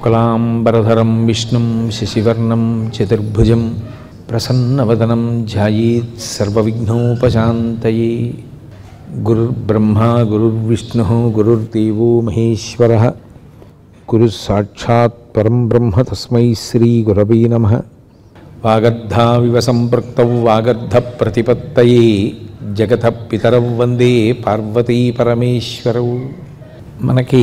శుక్లాంబరధరం విష్ణుం శశివర్ణం చతుర్భుజం ప్రసన్నవదనం ధ్యాయేత్ సర్వవిఘ్నోపశాంతయే గురుర్బ్రహ్మా గురుర్విష్ణు గురుర్దేవో మహేశ్వర గురు సాక్షాత్ పరం బ్రహ్మ తస్మై శ్రీ గురవై నమ వాగర్ధావివ సంపృక్తౌ వాగర్ధ ప్రతిపత్తయే జగత పితరౌ వందే పార్వతీ పరమేశ్వరౌ మనకి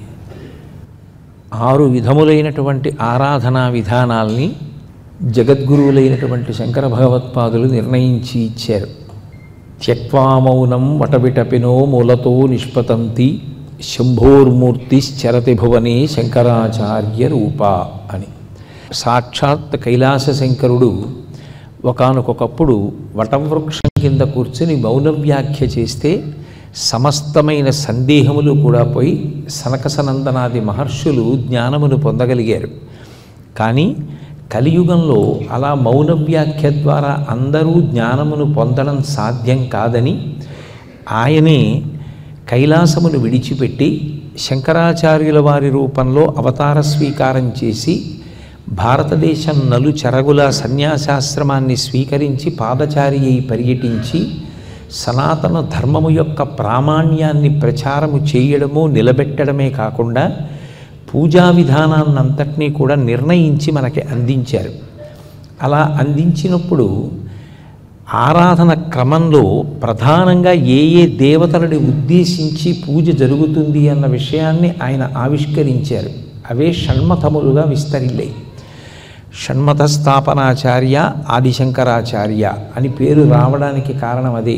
ఆరు విధములైనటువంటి ఆరాధనా విధానాల్ని జగద్గురువులైనటువంటి శంకర భగవత్పాదులు నిర్ణయించి ఇచ్చారు త్యక్వామౌనం వటవిటపినో మూలతో నిష్పతంతి శంభోర్మూర్తిశ్చరతి భువనే శంకరాచార్య రూప అని సాక్షాత్ కైలాస శంకరుడు ఒకానొకప్పుడు వటవృక్షం కింద కూర్చుని మౌన వ్యాఖ్య చేస్తే సమస్తమైన సందేహములు కూడా పోయి సనకసనందనాది మహర్షులు జ్ఞానమును పొందగలిగారు కానీ కలియుగంలో అలా మౌన వ్యాఖ్య ద్వారా అందరూ జ్ఞానమును పొందడం సాధ్యం కాదని ఆయనే కైలాసమును విడిచిపెట్టి శంకరాచార్యుల వారి రూపంలో అవతార స్వీకారం చేసి భారతదేశం నలు చెరగుల సన్యాసాశ్రమాన్ని స్వీకరించి పాదచారి అయి పర్యటించి సనాతన ధర్మము యొక్క ప్రామాణ్యాన్ని ప్రచారము చేయడము నిలబెట్టడమే కాకుండా పూజా విధానాన్నంతటినీ కూడా నిర్ణయించి మనకి అందించారు అలా అందించినప్పుడు ఆరాధన క్రమంలో ప్రధానంగా ఏ ఏ దేవతలని ఉద్దేశించి పూజ జరుగుతుంది అన్న విషయాన్ని ఆయన ఆవిష్కరించారు అవే షణ్మతములుగా విస్తరిల్లాయి షణ్మత స్థాపనాచార్య ఆదిశంకరాచార్య అని పేరు రావడానికి కారణం అదే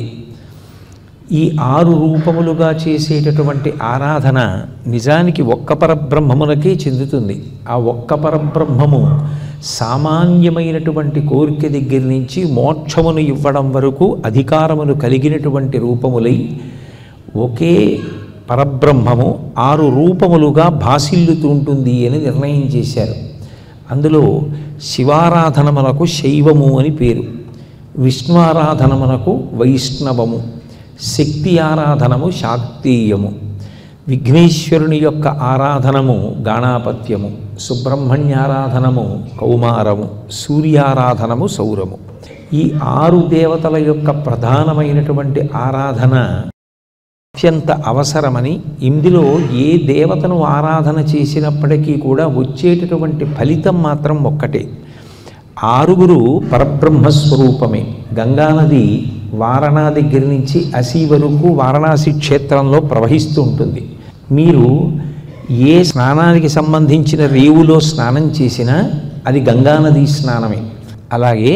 ఈ ఆరు రూపములుగా చేసేటటువంటి ఆరాధన నిజానికి ఒక్క పరబ్రహ్మమునకే చెందుతుంది ఆ ఒక్క పరబ్రహ్మము సామాన్యమైనటువంటి కోరిక దగ్గర నుంచి మోక్షమును ఇవ్వడం వరకు అధికారమును కలిగినటువంటి రూపములై ఒకే పరబ్రహ్మము ఆరు రూపములుగా భాసిల్లుతూ ఉంటుంది అని నిర్ణయం చేశారు అందులో శివారాధనమునకు శైవము అని పేరు విష్ణు ఆరాధనమునకు వైష్ణవము శక్తి ఆరాధనము శాక్తీయము విఘ్నేశ్వరుని యొక్క ఆరాధనము గాణాపత్యము సుబ్రహ్మణ్యారాధనము కౌమారము సూర్యారాధనము సౌరము ఈ ఆరు దేవతల యొక్క ప్రధానమైనటువంటి ఆరాధన అత్యంత అవసరమని ఇందులో ఏ దేవతను ఆరాధన చేసినప్పటికీ కూడా వచ్చేటటువంటి ఫలితం మాత్రం ఒక్కటే ఆరుగురు పరబ్రహ్మస్వరూపమే గంగానది వారణా దగ్గర నుంచి అసి వరకు వారణాసి క్షేత్రంలో ప్రవహిస్తూ ఉంటుంది మీరు ఏ స్నానానికి సంబంధించిన రేవులో స్నానం చేసినా అది గంగానది స్నానమే అలాగే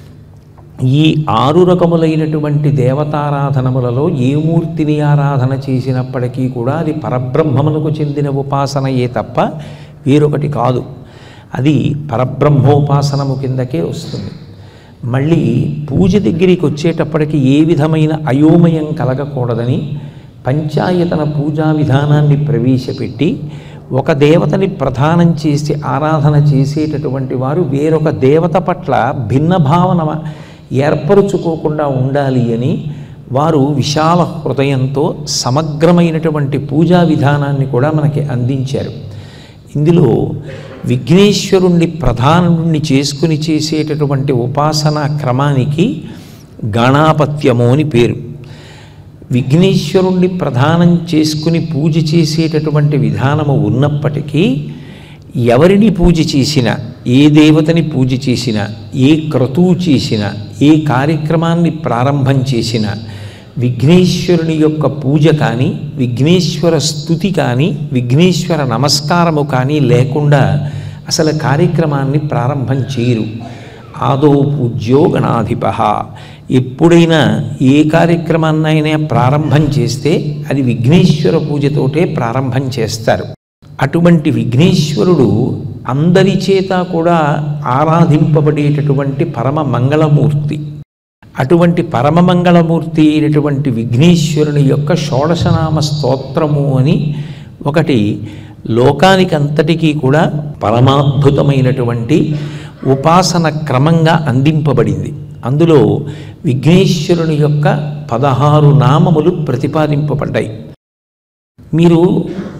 ఈ ఆరు రకములైనటువంటి దేవతారాధనములలో ఏ మూర్తిని ఆరాధన చేసినప్పటికీ కూడా అది పరబ్రహ్మమునకు చెందిన ఉపాసనయే తప్ప వేరొకటి కాదు అది పరబ్రహ్మోపాసనము కిందకే వస్తుంది మళ్ళీ పూజ దగ్గరికి వచ్చేటప్పటికి ఏ విధమైన అయోమయం కలగకూడదని పంచాయతన పూజా విధానాన్ని ప్రవేశపెట్టి ఒక దేవతని ప్రధానం చేసి ఆరాధన చేసేటటువంటి వారు వేరొక దేవత పట్ల భిన్న భావన ఏర్పరుచుకోకుండా ఉండాలి అని వారు విశాల హృదయంతో సమగ్రమైనటువంటి పూజా విధానాన్ని కూడా మనకి అందించారు ఇందులో విఘ్నేశ్వరుణ్ణి ప్రధానుణ్ణి చేసుకుని చేసేటటువంటి ఉపాసనా క్రమానికి గణాపత్యము అని పేరు విఘ్నేశ్వరుణ్ణి ప్రధానం చేసుకుని పూజ చేసేటటువంటి విధానము ఉన్నప్పటికీ ఎవరిని పూజ చేసినా ఏ దేవతని పూజ చేసినా ఏ క్రతువు చేసినా ఏ కార్యక్రమాన్ని ప్రారంభం చేసినా విఘ్నేశ్వరుని యొక్క పూజ కానీ విఘ్నేశ్వర స్థుతి కానీ విఘ్నేశ్వర నమస్కారము కానీ లేకుండా అసలు కార్యక్రమాన్ని ప్రారంభం చేయరు ఆదో పూజ్యో గణాధిప ఎప్పుడైనా ఏ కార్యక్రమాన్నైనా ప్రారంభం చేస్తే అది విఘ్నేశ్వర పూజతోటే ప్రారంభం చేస్తారు అటువంటి విఘ్నేశ్వరుడు అందరి చేత కూడా ఆరాధింపబడేటటువంటి పరమ మంగళమూర్తి అటువంటి పరమమంగళమూర్తి అయినటువంటి విఘ్నేశ్వరుని యొక్క షోడశనామ స్తోత్రము అని ఒకటి లోకానికి అంతటికీ కూడా పరమాద్భుతమైనటువంటి ఉపాసన క్రమంగా అందింపబడింది అందులో విఘ్నేశ్వరుని యొక్క పదహారు నామములు ప్రతిపాదింపబడ్డాయి మీరు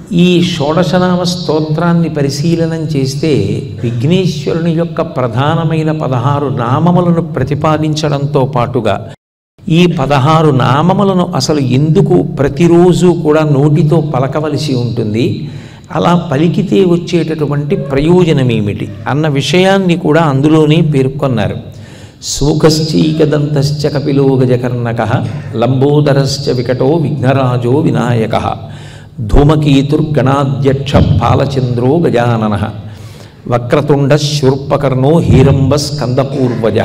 ఈ షోడశనామ స్తోత్రాన్ని పరిశీలనం చేస్తే విఘ్నేశ్వరుని యొక్క ప్రధానమైన పదహారు నామములను ప్రతిపాదించడంతో పాటుగా ఈ పదహారు నామములను అసలు ఎందుకు ప్రతిరోజు కూడా నోటితో పలకవలసి ఉంటుంది అలా పలికితే వచ్చేటటువంటి ప్రయోజనం ఏమిటి అన్న విషయాన్ని కూడా అందులోనే పేర్కొన్నారు శోకశ్చైకదంతశ్చ కపిలో గజకర్ణక లంబోదరశ్చ వికటో విఘ్నరాజో వినాయక ధూమకీతుర్గణాధ్యక్ష పాలచంద్రో గజానన వక్రతుండ శూర్పకర్ణో హీరంబ స్కందపూర్వజ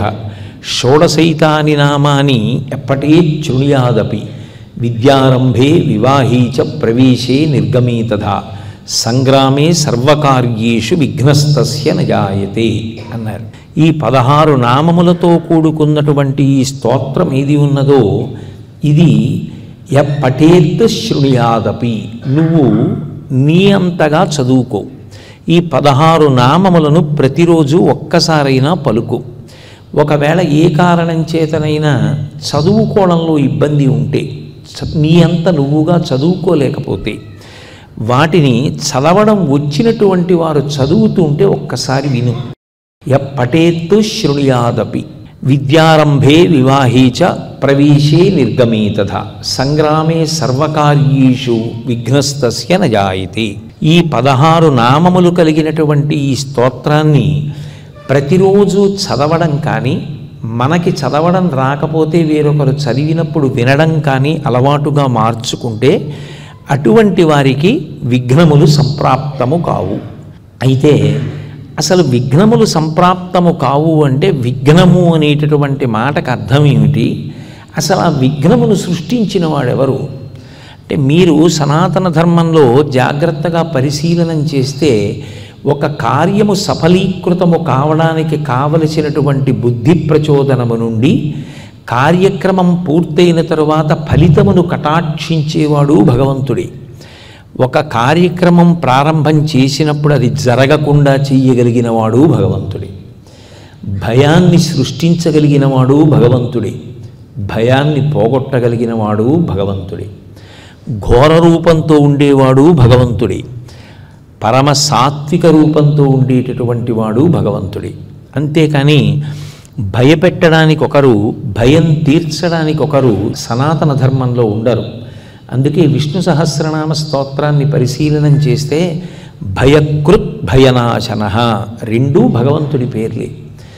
షోడశైతాని నామాని ఎప్పటే శృణుయాదపి విద్యారంభే వివాహీ చ ప్రవేశే నిర్గమీ తథా సంగ్రామే సర్వకార్యేషు విఘ్నస్తస్య నజాయతే అన్నారు ఈ పదహారు నామములతో కూడుకున్నటువంటి ఈ స్తోత్రం ఏది ఉన్నదో ఇది య పఠేత్ శృణుయాదపి నువ్వు నీ అంతగా చదువుకో ఈ పదహారు నామములను ప్రతిరోజు ఒక్కసారైనా పలుకు ఒకవేళ ఏ కారణం చేతనైనా చదువుకోవడంలో ఇబ్బంది ఉంటే చ- నీ అంత నువ్వుగా చదువుకోలేకపోతే వాటిని చదవడం వచ్చినటువంటి వారు చదువుతుంటే ఒక్కసారి విను ఎప్పటేత్తు శృణుయాదపి విద్యారంభే వివాహే చ ప్రవేశే నిర్గమే తథా సంగ్రామే సర్వకార్యేషు విఘ్నస్తస్య నజాయితే ఈ పదహారు నామములు కలిగినటువంటి ఈ స్తోత్రాన్ని ప్రతిరోజు చదవడం కానీ మనకి చదవడం రాకపోతే వేరొకరు చదివినప్పుడు వినడం కానీ అలవాటుగా మార్చుకుంటే అటువంటి వారికి విఘ్నములు సంప్రాప్తము కావు అయితే అసలు విఘ్నములు సంప్రాప్తము కావు అంటే విఘ్నము అనేటటువంటి మాటకు అర్థం ఏమిటి అసలు ఆ విఘ్నమును సృష్టించిన వాడెవరు అంటే మీరు సనాతన ధర్మంలో జాగ్రత్తగా పరిశీలనం చేస్తే ఒక కార్యము సఫలీకృతము కావడానికి కావలసినటువంటి బుద్ధి ప్రచోదనము నుండి కార్యక్రమం పూర్తయిన తరువాత ఫలితమును కటాక్షించేవాడు భగవంతుడే ఒక కార్యక్రమం ప్రారంభం చేసినప్పుడు అది జరగకుండా చెయ్యగలిగిన వాడు భగవంతుడే భయాన్ని సృష్టించగలిగిన వాడు భగవంతుడే భయాన్ని పోగొట్టగలిగిన వాడు భగవంతుడే ఘోర రూపంతో ఉండేవాడు భగవంతుడే పరమ సాత్విక రూపంతో ఉండేటటువంటి వాడు భగవంతుడే అంతేకాని భయపెట్టడానికి ఒకరు భయం తీర్చడానికి ఒకరు సనాతన ధర్మంలో ఉండరు అందుకే విష్ణు సహస్రనామ స్తోత్రాన్ని పరిశీలనం చేస్తే భయకృత్ భయనాశన రెండూ భగవంతుడి పేర్లే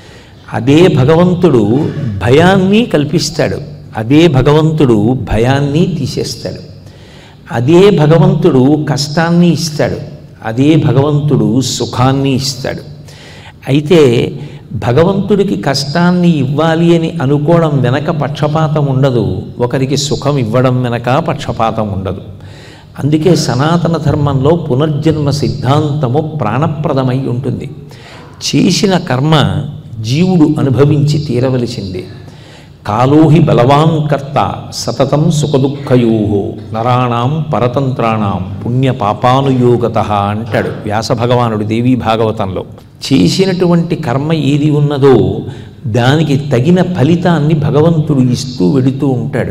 అదే భగవంతుడు భయాన్ని కల్పిస్తాడు అదే భగవంతుడు భయాన్ని తీసేస్తాడు అదే భగవంతుడు కష్టాన్ని ఇస్తాడు అదే భగవంతుడు సుఖాన్ని ఇస్తాడు అయితే భగవంతుడికి కష్టాన్ని ఇవ్వాలి అని అనుకోవడం వెనక పక్షపాతం ఉండదు ఒకరికి సుఖం ఇవ్వడం వెనక పక్షపాతం ఉండదు అందుకే సనాతన ధర్మంలో పునర్జన్మ సిద్ధాంతము ప్రాణప్రదమై ఉంటుంది చేసిన కర్మ జీవుడు అనుభవించి తీరవలసిందే కాలోహి బలవాన్ కర్త సతతం సుఖదుఃఖయో నరాణం పరతంత్రాణం పుణ్య పాపానుయోగత అంటాడు వ్యాస భగవానుడు దేవీ భాగవతంలో చేసినటువంటి కర్మ ఏది ఉన్నదో దానికి తగిన ఫలితాన్ని భగవంతుడు ఇస్తూ వెడుతూ ఉంటాడు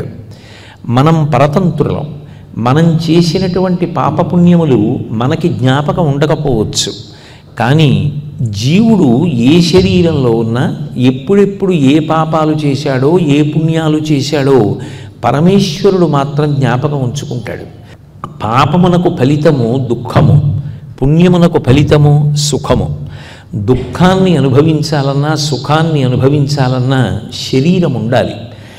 మనం పరతంత్రులం మనం చేసినటువంటి పాపపుణ్యములు మనకి జ్ఞాపకం ఉండకపోవచ్చు కానీ జీవుడు ఏ శరీరంలో ఉన్నా ఎప్పుడెప్పుడు ఏ పాపాలు చేశాడో ఏ పుణ్యాలు చేశాడో పరమేశ్వరుడు మాత్రం జ్ఞాపకం ఉంచుకుంటాడు పాపమునకు ఫలితము దుఃఖము పుణ్యమునకు ఫలితము సుఖము దుఃఖాన్ని అనుభవించాలన్నా సుఖాన్ని అనుభవించాలన్నా శరీరం ఉండాలి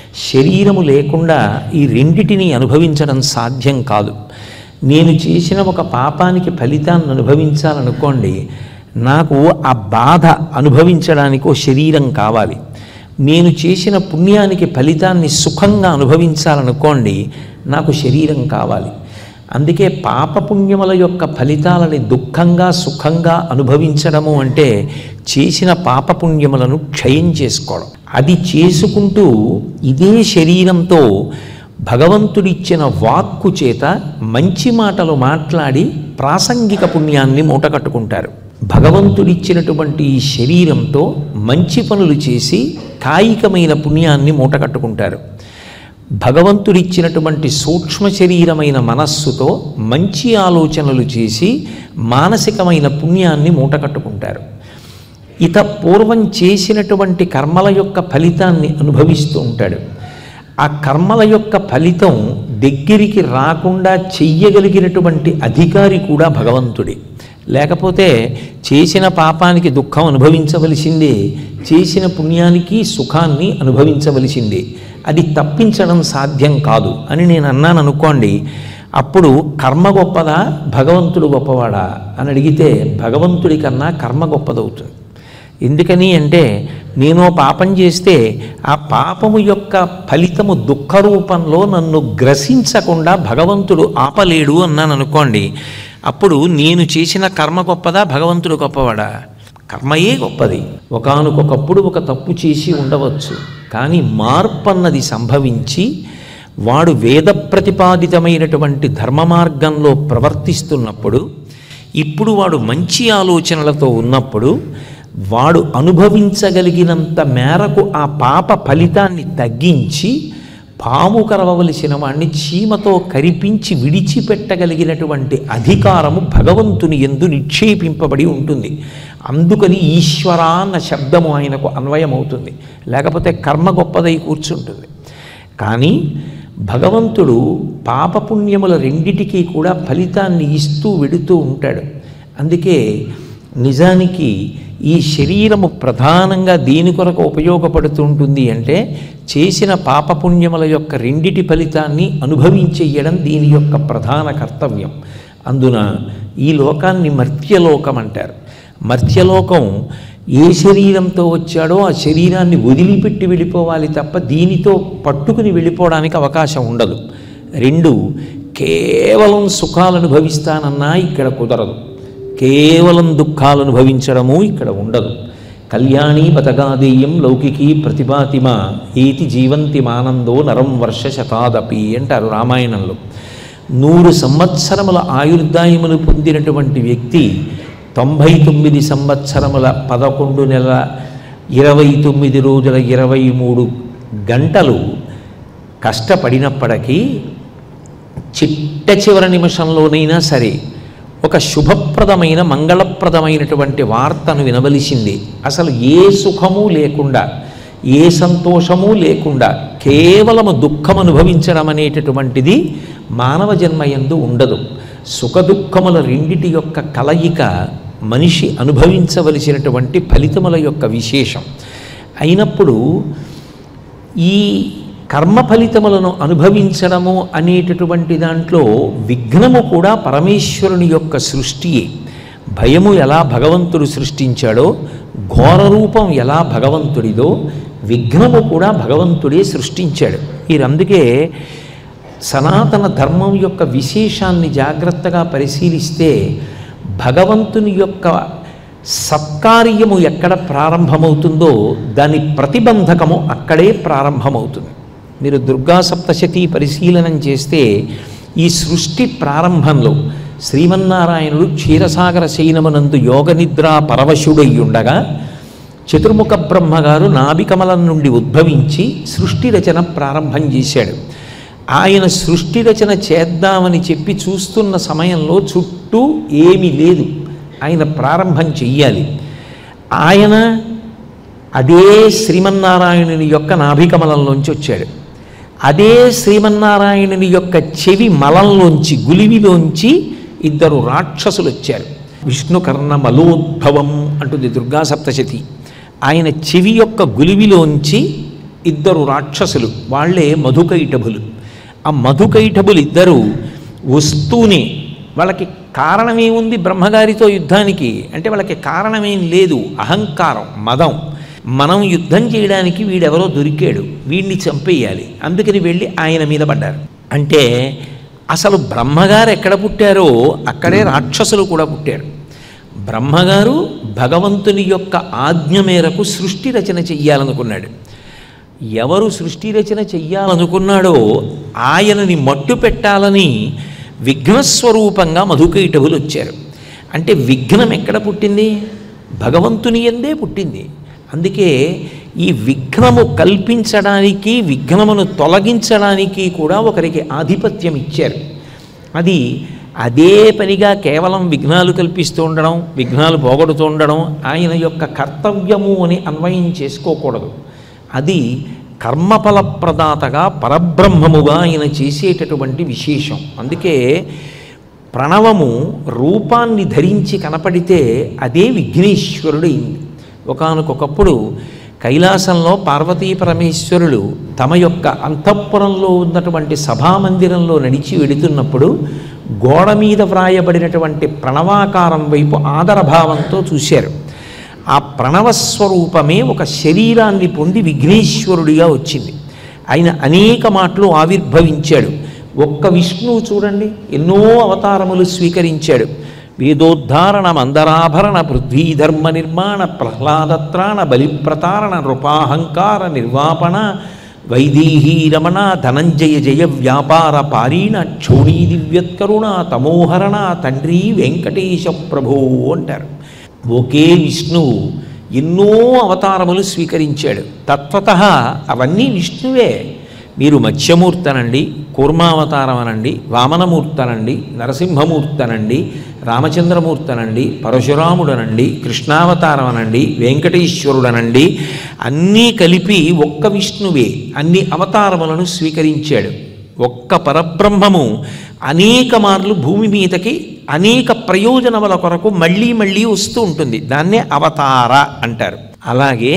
శరీరము లేకుండా ఈ రెండిటిని అనుభవించడం సాధ్యం కాదు నేను చేసిన ఒక పాపానికి ఫలితాన్ని అనుభవించాలనుకోండి నాకు ఆ బాధ అనుభవించడానికి ఓ శరీరం కావాలి నేను చేసిన పుణ్యానికి ఫలితాన్ని సుఖంగా అనుభవించాలనుకోండి నాకు శరీరం కావాలి అందుకే పాపపుణ్యముల యొక్క ఫలితాలని దుఃఖంగా సుఖంగా అనుభవించడము అంటే చేసిన పాపపుణ్యములను క్షయం చేసుకోవడం అది చేసుకుంటూ ఇదే శరీరంతో భగవంతుడిచ్చిన వాక్కు చేత మంచి మాటలు మాట్లాడి ప్రాసంగిక పుణ్యాన్ని మూటకట్టుకుంటారు భగవంతుడిచ్చినటువంటి ఈ శరీరంతో మంచి పనులు చేసి కాయికమైన పుణ్యాన్ని మూటకట్టుకుంటారు భగవంతుడిచ్చినటువంటి సూక్ష్మ శరీరమైన మనస్సుతో మంచి ఆలోచనలు చేసి మానసికమైన పుణ్యాన్ని మూటకట్టుకుంటారు ఇత పూర్వం చేసినటువంటి కర్మల యొక్క ఫలితాన్ని అనుభవిస్తూ ఉంటాడు ఆ కర్మల యొక్క ఫలితం దగ్గరికి రాకుండా చెయ్యగలిగినటువంటి అధికారి కూడా భగవంతుడే లేకపోతే చేసిన పాపానికి దుఃఖం అనుభవించవలసిందే చేసిన పుణ్యానికి సుఖాన్ని అనుభవించవలసిందే అది తప్పించడం సాధ్యం కాదు అని నేను అన్నాను అనుకోండి అప్పుడు కర్మ గొప్పదా భగవంతుడు గొప్పవాడా అని అడిగితే భగవంతుడి కన్నా కర్మ గొప్పదవుతుంది ఎందుకని అంటే నేను పాపం చేస్తే ఆ పాపము యొక్క ఫలితము దుఃఖ రూపంలో నన్ను గ్రసించకుండా భగవంతుడు ఆపలేడు అన్నాను అనుకోండి అప్పుడు నేను చేసిన కర్మ గొప్పదా భగవంతుడు గొప్పవాడా కర్మయే గొప్పది ఒకానొకప్పుడు ఒక తప్పు చేసి ఉండవచ్చు కానీ మార్పు అన్నది సంభవించి వాడు వేద ప్రతిపాదితమైనటువంటి ధర్మ మార్గంలో ప్రవర్తిస్తున్నప్పుడు ఇప్పుడు వాడు మంచి ఆలోచనలతో ఉన్నప్పుడు వాడు అనుభవించగలిగినంత మేరకు ఆ పాప ఫలితాన్ని తగ్గించి పాము కరవవలసిన వాణ్ణి చీమతో కరిపించి విడిచిపెట్టగలిగినటువంటి అధికారము భగవంతుని ఎందు నిక్షేపింపబడి ఉంటుంది అందుకని ఈశ్వర అన్న శబ్దము ఆయనకు అన్వయమవుతుంది లేకపోతే కర్మ గొప్పదై కూర్చుంటుంది కానీ భగవంతుడు పాపపుణ్యముల రెండిటికీ కూడా ఫలితాన్ని ఇస్తూ వెడుతూ ఉంటాడు అందుకే నిజానికి ఈ శరీరము ప్రధానంగా దేని కొరకు ఉపయోగపడుతుంటుంది అంటే చేసిన పాపపుణ్యముల యొక్క రెండిటి ఫలితాన్ని అనుభవించేయడం దీని యొక్క ప్రధాన కర్తవ్యం అందున ఈ లోకాన్ని మర్త్యలోకం అంటారు మర్త్యలోకం ఏ శరీరంతో వచ్చాడో ఆ శరీరాన్ని వదిలిపెట్టి వెళ్ళిపోవాలి తప్ప దీనితో పట్టుకుని వెళ్ళిపోవడానికి అవకాశం ఉండదు రెండు కేవలం సుఖాలు అనుభవిస్తానన్నా ఇక్కడ కుదరదు కేవలం దుఃఖాలు అనుభవించడము ఇక్కడ ఉండదు కళ్యాణి పతగాదేయం లౌకికి ప్రతిభాతిమ ఏతి జీవంతి మానందో నరం వర్ష శతాదపి అంటారు రామాయణంలో నూరు సంవత్సరముల ఆయుర్దాయమును పొందినటువంటి వ్యక్తి తొంభై తొమ్మిది సంవత్సరముల పదకొండు నెలల ఇరవై తొమ్మిది రోజుల ఇరవై మూడు గంటలు కష్టపడినప్పటికీ చిట్ట చివరి నిమిషంలోనైనా సరే ఒక శుభప్రదమైన మంగళప్రదమైనటువంటి వార్తను వినవలసింది అసలు ఏ సుఖము లేకుండా ఏ సంతోషము లేకుండా కేవలము దుఃఖం అనుభవించడం అనేటటువంటిది మానవ జన్మయందు ఉండదు సుఖదుఖముల రెండిటి యొక్క కలయిక మనిషి అనుభవించవలసినటువంటి ఫలితముల యొక్క విశేషం అయినప్పుడు ఈ కర్మ ఫలితములను అనుభవించడము అనేటటువంటి దాంట్లో విఘ్నము కూడా పరమేశ్వరుని యొక్క సృష్టియే భయము ఎలా భగవంతుడు సృష్టించాడో ఘోర రూపం ఎలా భగవంతుడిదో విఘ్నము కూడా భగవంతుడే సృష్టించాడు మీరు అందుకే సనాతన ధర్మం యొక్క విశేషాన్ని జాగ్రత్తగా పరిశీలిస్తే భగవంతుని యొక్క సత్కార్యము ఎక్కడ ప్రారంభమవుతుందో దాని ప్రతిబంధకము అక్కడే ప్రారంభమవుతుంది మీరు దుర్గా సప్తశతి పరిశీలనం చేస్తే ఈ సృష్టి ప్రారంభంలో శ్రీమన్నారాయణుడు క్షీరసాగర శయనమునందు యోగ నిద్ర పరవశుడై ఉండగా చతుర్ముఖ బ్రహ్మగారు నాభికమలం నుండి ఉద్భవించి సృష్టి రచన ప్రారంభం చేశాడు ఆయన సృష్టి రచన చేద్దామని చెప్పి చూస్తున్న సమయంలో చుట్టూ ఏమీ లేదు ఆయన ప్రారంభం చెయ్యాలి ఆయన అదే శ్రీమన్నారాయణుని యొక్క నాభికమలంలోంచి వచ్చాడు అదే శ్రీమన్నారాయణుని యొక్క చెవి మలంలోంచి గులివిలోంచి ఇద్దరు రాక్షసులు వచ్చారు విష్ణుకర్ణ మలోద్భవం అంటుంది దుర్గా సప్తశతి ఆయన చెవి యొక్క గులివిలోంచి ఇద్దరు రాక్షసులు వాళ్ళే మధుకైటభులు ఆ మధుకైటభులు ఇద్దరు వస్తూనే వాళ్ళకి కారణమేముంది బ్రహ్మగారితో యుద్ధానికి అంటే వాళ్ళకి కారణమేం లేదు అహంకారం మదం మనం యుద్ధం చేయడానికి వీడెవరో దొరికాడు వీడిని చంపేయాలి అందుకని వెళ్ళి ఆయన మీద పడ్డారు అంటే అసలు బ్రహ్మగారు ఎక్కడ పుట్టారో అక్కడే రాక్షసులు కూడా పుట్టారు బ్రహ్మగారు భగవంతుని యొక్క ఆజ్ఞ మేరకు సృష్టి రచన చెయ్యాలనుకున్నాడు ఎవరు సృష్టి రచన చెయ్యాలనుకున్నాడో ఆయనని మట్టు పెట్టాలని విఘ్నస్వరూపంగా మధుకైటవులు వచ్చారు అంటే విఘ్నం ఎక్కడ పుట్టింది భగవంతుని ఎందే పుట్టింది అందుకే ఈ విఘ్నము కల్పించడానికి విఘ్నమును తొలగించడానికి కూడా ఒకరికి ఆధిపత్యం ఇచ్చారు అది అదే పనిగా కేవలం విఘ్నాలు కల్పిస్తూ ఉండడం విఘ్నాలు పోగొడుతూ ఉండడం ఆయన యొక్క కర్తవ్యము అని అన్వయం చేసుకోకూడదు అది కర్మఫల ప్రదాతగా పరబ్రహ్మముగా ఆయన చేసేటటువంటి విశేషం అందుకే ప్రణవము రూపాన్ని ధరించి కనపడితే అదే విఘ్నేశ్వరుడైంది ఒకానొకప్పుడు కైలాసంలో పార్వతీ పరమేశ్వరులు తమ యొక్క అంతఃపురంలో ఉన్నటువంటి సభామందిరంలో నడిచి వెడుతున్నప్పుడు గోడ మీద వ్రాయబడినటువంటి ప్రణవాకారం వైపు ఆదరభావంతో చూశారు ఆ ప్రణవస్వరూపమే ఒక శరీరాన్ని పొంది విఘ్నేశ్వరుడిగా వచ్చింది ఆయన అనేక మాటలు ఆవిర్భవించాడు ఒక్క విష్ణువు చూడండి ఎన్నో అవతారములు స్వీకరించాడు వేదోద్ధారణ మందరాభరణ పృథ్వీధర్మ నిర్మాణ ప్రహ్లాదత్రాణ బలిప్రతారణ నృపాహంకార నిర్వాపణ వైదేహీ రమణ ధనంజయ జయ వ్యాపార పారీణ క్షోణీ దివ్యత్కరుణ తమోహరణ తండ్రి వెంకటేశ ప్రభో అంటారు ఒకే విష్ణువు ఎన్నో అవతారములు స్వీకరించాడు తత్వత అవన్నీ విష్ణువే మీరు మత్స్యమూర్తనండి కూర్మావతారం అనండి వామనమూర్తనండి నరసింహమూర్తనండి రామచంద్రమూర్తనండి పరశురాముడనండి కృష్ణావతారం అనండి వెంకటేశ్వరుడనండి అన్నీ కలిపి ఒక్క విష్ణువే అన్ని అవతారములను స్వీకరించాడు ఒక్క పరబ్రహ్మము అనేక మార్లు భూమి మీదకి అనేక ప్రయోజనముల కొరకు మళ్ళీ మళ్ళీ వస్తూ ఉంటుంది దాన్నే అవతార అంటారు అలాగే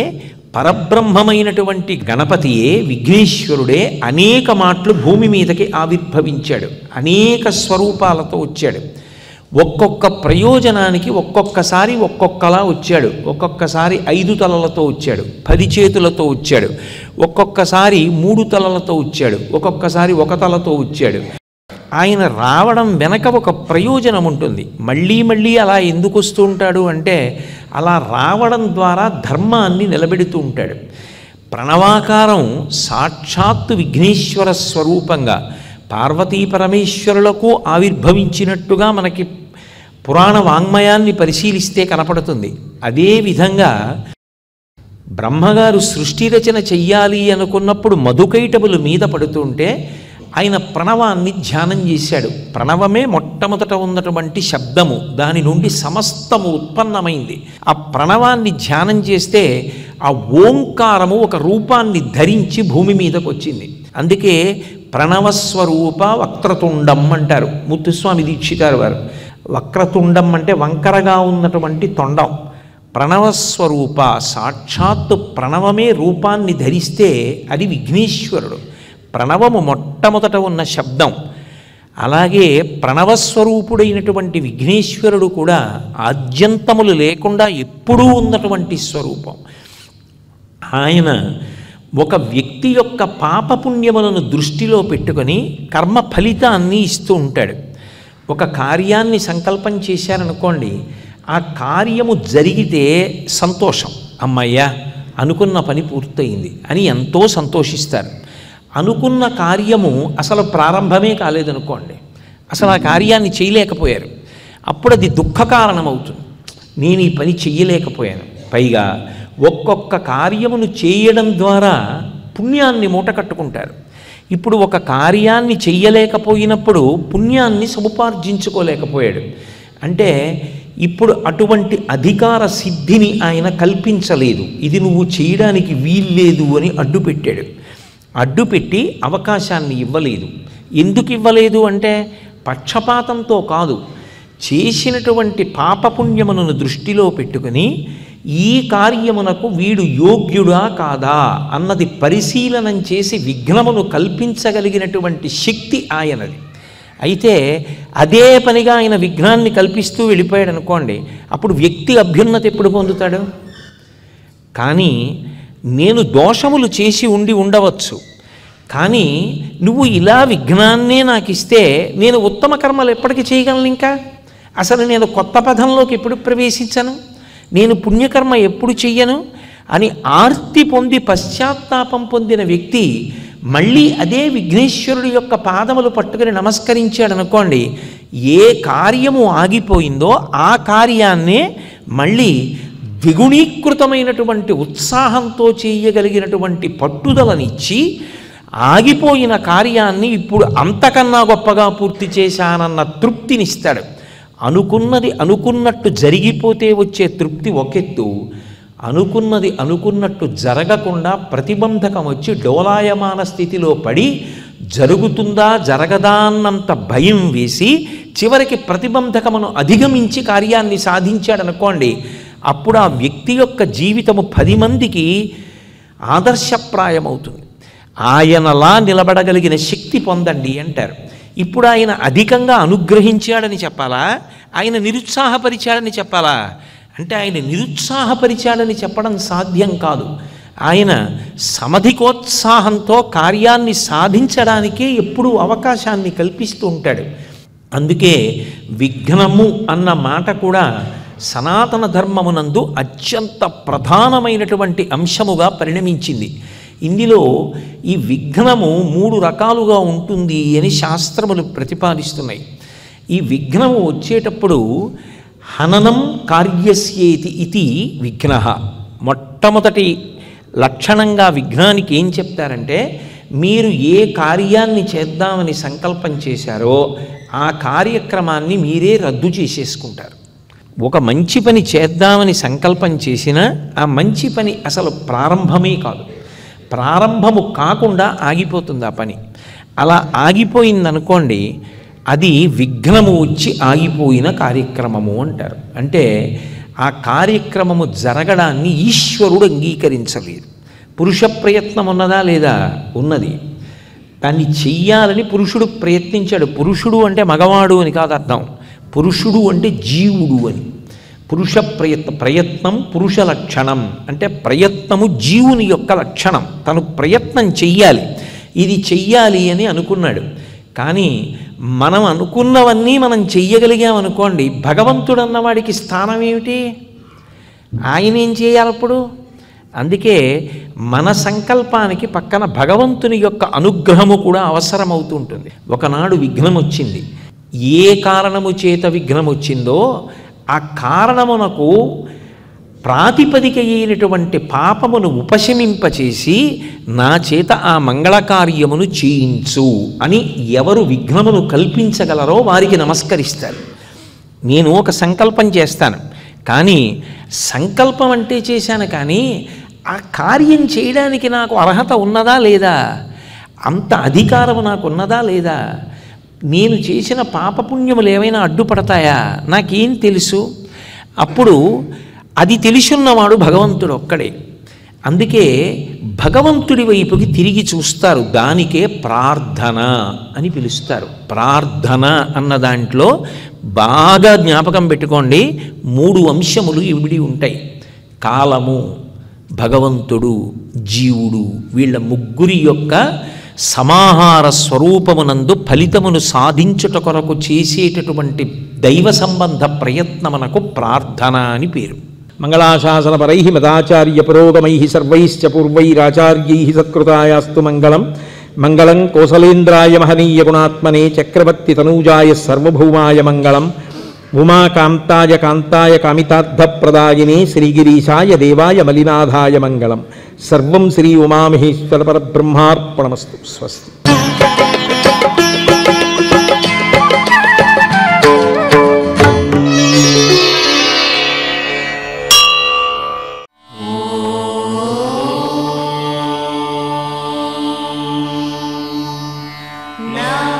పరబ్రహ్మమైనటువంటి గణపతియే విఘ్నేశ్వరుడే అనేక మాటలు భూమి మీదకి ఆవిర్భవించాడు అనేక స్వరూపాలతో వచ్చాడు ఒక్కొక్క ప్రయోజనానికి ఒక్కొక్కసారి ఒక్కొక్కలా వచ్చాడు ఒక్కొక్కసారి ఐదు తలలతో వచ్చాడు పది చేతులతో వచ్చాడు ఒక్కొక్కసారి మూడు తలలతో వచ్చాడు ఒక్కొక్కసారి ఒక తలతో వచ్చాడు ఆయన రావడం వెనక ఒక ప్రయోజనం ఉంటుంది మళ్ళీ మళ్ళీ అలా ఎందుకు వస్తూ ఉంటాడు అంటే అలా రావడం ద్వారా ధర్మాన్ని నిలబెడుతూ ఉంటాడు ప్రణవాకారం సాక్షాత్తు విఘ్నేశ్వర స్వరూపంగా పార్వతీ పరమేశ్వరులకు ఆవిర్భవించినట్టుగా మనకి పురాణ వాంగ్మయాన్ని పరిశీలిస్తే కనపడుతుంది అదేవిధంగా బ్రహ్మగారు సృష్టి రచన చెయ్యాలి అనుకున్నప్పుడు మధుకైటములు మీద పడుతుంటే ఆయన ప్రణవాన్ని ధ్యానం చేశాడు ప్రణవమే మొట్టమొదట ఉన్నటువంటి శబ్దము దాని నుండి సమస్తము ఉత్పన్నమైంది ఆ ప్రణవాన్ని ధ్యానం చేస్తే ఆ ఓంకారము ఒక రూపాన్ని ధరించి భూమి మీదకు వచ్చింది అందుకే ప్రణవస్వరూప వక్రతుండం అంటారు ముత్తుస్వామి దీక్షితారు వారు వక్రతుండం అంటే వంకరగా ఉన్నటువంటి తొండం ప్రణవస్వరూప సాక్షాత్తు ప్రణవమే రూపాన్ని ధరిస్తే అది విఘ్నేశ్వరుడు ప్రణవము మొట్టమొదట ఉన్న శబ్దం అలాగే ప్రణవస్వరూపుడైనటువంటి విఘ్నేశ్వరుడు కూడా ఆద్యంతములు లేకుండా ఎప్పుడూ ఉన్నటువంటి స్వరూపం ఆయన ఒక వ్యక్తి యొక్క పాపపుణ్యములను దృష్టిలో పెట్టుకొని కర్మ ఫలితాన్ని ఇస్తూ ఉంటాడు ఒక కార్యాన్ని సంకల్పం చేశారనుకోండి ఆ కార్యము జరిగితే సంతోషం అమ్మయ్యా అనుకున్న పని పూర్తయింది అని ఎంతో సంతోషిస్తారు అనుకున్న కార్యము అసలు ప్రారంభమే కాలేదనుకోండి అసలు ఆ కార్యాన్ని చేయలేకపోయారు అప్పుడు అది దుఃఖ కారణమవుతుంది నేను ఈ పని చెయ్యలేకపోయాను పైగా ఒక్కొక్క కార్యమును చేయడం ద్వారా పుణ్యాన్ని మూట కట్టుకుంటారు ఇప్పుడు ఒక కార్యాన్ని చెయ్యలేకపోయినప్పుడు పుణ్యాన్ని సముపార్జించుకోలేకపోయాడు అంటే ఇప్పుడు అటువంటి అధికార సిద్ధిని ఆయన కల్పించలేదు ఇది నువ్వు చేయడానికి వీల్లేదు అని అడ్డుపెట్టాడు అడ్డుపెట్టి అవకాశాన్ని ఇవ్వలేదు ఎందుకు ఇవ్వలేదు అంటే పక్షపాతంతో కాదు చేసినటువంటి పాపపుణ్యములను దృష్టిలో పెట్టుకుని ఈ కార్యమునకు వీడు యోగ్యుడా కాదా అన్నది పరిశీలనం చేసి విఘ్నమును కల్పించగలిగినటువంటి శక్తి ఆయనది అయితే అదే పనిగా ఆయన విఘ్నాన్ని కల్పిస్తూ వెళ్ళిపోయాడు అనుకోండి అప్పుడు వ్యక్తి అభ్యున్నతి ఎప్పుడు పొందుతాడు కానీ నేను దోషములు చేసి ఉండి ఉండవచ్చు కానీ నువ్వు ఇలా విఘ్నాన్నే నాకు ఇస్తే నేను ఉత్తమ కర్మలు ఎప్పటికీ చేయగలను ఇంకా అసలు నేను కొత్త పదంలోకి ఎప్పుడు ప్రవేశించను నేను పుణ్యకర్మ ఎప్పుడు చెయ్యను అని ఆర్తి పొంది పశ్చాత్తాపం పొందిన వ్యక్తి మళ్ళీ అదే విఘ్నేశ్వరుడి యొక్క పాదములు పట్టుకుని నమస్కరించాడు అనుకోండి ఏ కార్యము ఆగిపోయిందో ఆ కార్యాన్నే మళ్ళీ ద్విగుణీకృతమైనటువంటి ఉత్సాహంతో చేయగలిగినటువంటి పట్టుదలనిచ్చి ఆగిపోయిన కార్యాన్ని ఇప్పుడు అంతకన్నా గొప్పగా పూర్తి చేశానన్న తృప్తినిస్తాడు అనుకున్నది అనుకున్నట్టు జరిగిపోతే వచ్చే తృప్తి ఒకెత్తు అనుకున్నది అనుకున్నట్టు జరగకుండా ప్రతిబంధకం వచ్చి డోలాయమాన స్థితిలో పడి జరుగుతుందా జరగదా అన్నంత భయం వేసి చివరికి ప్రతిబంధకమును అధిగమించి కార్యాన్ని సాధించాడనుకోండి అప్పుడు ఆ వ్యక్తి యొక్క జీవితము పది మందికి ఆదర్శప్రాయమవుతుంది ఆయనలా నిలబడగలిగిన శక్తి పొందండి అంటారు ఇప్పుడు ఆయన అధికంగా అనుగ్రహించాడని చెప్పాలా ఆయన నిరుత్సాహపరిచాడని చెప్పాలా అంటే ఆయన నిరుత్సాహపరిచాడని చెప్పడం సాధ్యం కాదు ఆయన సమధికోత్సాహంతో కార్యాన్ని సాధించడానికే ఎప్పుడూ అవకాశాన్ని కల్పిస్తూ ఉంటాడు అందుకే విఘ్నము అన్న మాట కూడా సనాతన ధర్మమునందు అత్యంత ప్రధానమైనటువంటి అంశముగా పరిణమించింది ఇందులో ఈ విఘ్నము మూడు రకాలుగా ఉంటుంది అని శాస్త్రములు ప్రతిపాదిస్తున్నాయి ఈ విఘ్నము వచ్చేటప్పుడు హననం కార్యస్యేతి ఇది విఘ్న మొట్టమొదటి లక్షణంగా విఘ్నానికి ఏం చెప్తారంటే మీరు ఏ కార్యాన్ని చేద్దామని సంకల్పం చేశారో ఆ కార్యక్రమాన్ని మీరే రద్దు చేసేసుకుంటారు ఒక మంచి పని చేద్దామని సంకల్పం చేసినా ఆ మంచి పని అసలు ప్రారంభమే కాదు ప్రారంభము కాకుండా ఆగిపోతుంది ఆ పని అలా ఆగిపోయిందనుకోండి అది విఘ్నము వచ్చి ఆగిపోయిన కార్యక్రమము అంటారు అంటే ఆ కార్యక్రమము జరగడాన్ని ఈశ్వరుడు అంగీకరించలేదు పురుష ప్రయత్నం ఉన్నదా లేదా ఉన్నది దాన్ని చెయ్యాలని పురుషుడు ప్రయత్నించాడు పురుషుడు అంటే మగవాడు అని కాదు అర్థం పురుషుడు అంటే జీవుడు అని పురుష ప్రయత్న ప్రయత్నం పురుష లక్షణం అంటే ప్రయత్నము జీవుని యొక్క లక్షణం తను ప్రయత్నం చెయ్యాలి ఇది చెయ్యాలి అని అనుకున్నాడు కానీ మనం అనుకున్నవన్నీ మనం చెయ్యగలిగామనుకోండి భగవంతుడు అన్నవాడికి స్థానం ఏమిటి ఆయన ఏం చేయాలి అప్పుడు అందుకే మన సంకల్పానికి పక్కన భగవంతుని యొక్క అనుగ్రహము కూడా అవసరమవుతూ ఉంటుంది ఒకనాడు విఘ్నం వచ్చింది ఏ కారణము చేత విఘ్నం వచ్చిందో ఆ కారణమునకు ప్రాతిపదిక అయినటువంటి పాపమును ఉపశమింపచేసి నా చేత ఆ మంగళ కార్యమును చేయించు అని ఎవరు విఘ్నమును కల్పించగలరో వారికి నమస్కరిస్తారు నేను ఒక సంకల్పం చేస్తాను కానీ సంకల్పం అంటే చేశాను కానీ ఆ కార్యం చేయడానికి నాకు అర్హత ఉన్నదా లేదా అంత అధికారము నాకు ఉన్నదా లేదా నేను చేసిన పాపపుణ్యములు ఏమైనా అడ్డుపడతాయా నాకేం తెలుసు అప్పుడు అది తెలుసున్నవాడు భగవంతుడు ఒక్కడే అందుకే భగవంతుడి వైపుకి తిరిగి చూస్తారు దానికే ప్రార్థన అని పిలుస్తారు ప్రార్థన అన్న దాంట్లో బాగా జ్ఞాపకం పెట్టుకోండి మూడు అంశములు ఇవిడి ఉంటాయి కాలము భగవంతుడు జీవుడు వీళ్ళ ముగ్గురి యొక్క సమాహార స్వరూపమునందు ఫలితమును సాధించుట కొరకు చేసేటటువంటి దైవ సంబంధ ప్రయత్నమునకు ప్రార్థన అని పేరు మంగళాశాసనపరై మదాచార్య పురోగమై సర్వైశ్చ పూర్వైరాచార్యై సత్కృతాయాస్తు మంగళం మంగళం కోసలేంద్రాయ మహనీయ గుణాత్మనే చక్రవర్తి తనూజాయ సర్వభౌమాయ మంగళం ఉమాకాంతాయ కాంతాయ కామితార్థప్రదాయినే శ్రీగిరీశాయ దేవాయ మలినాథాయ మంగళం సర్వం శ్రీ ఉమామహేశ్వర పరబ్రహ్మార్పణమస్తు స్వస్తి Now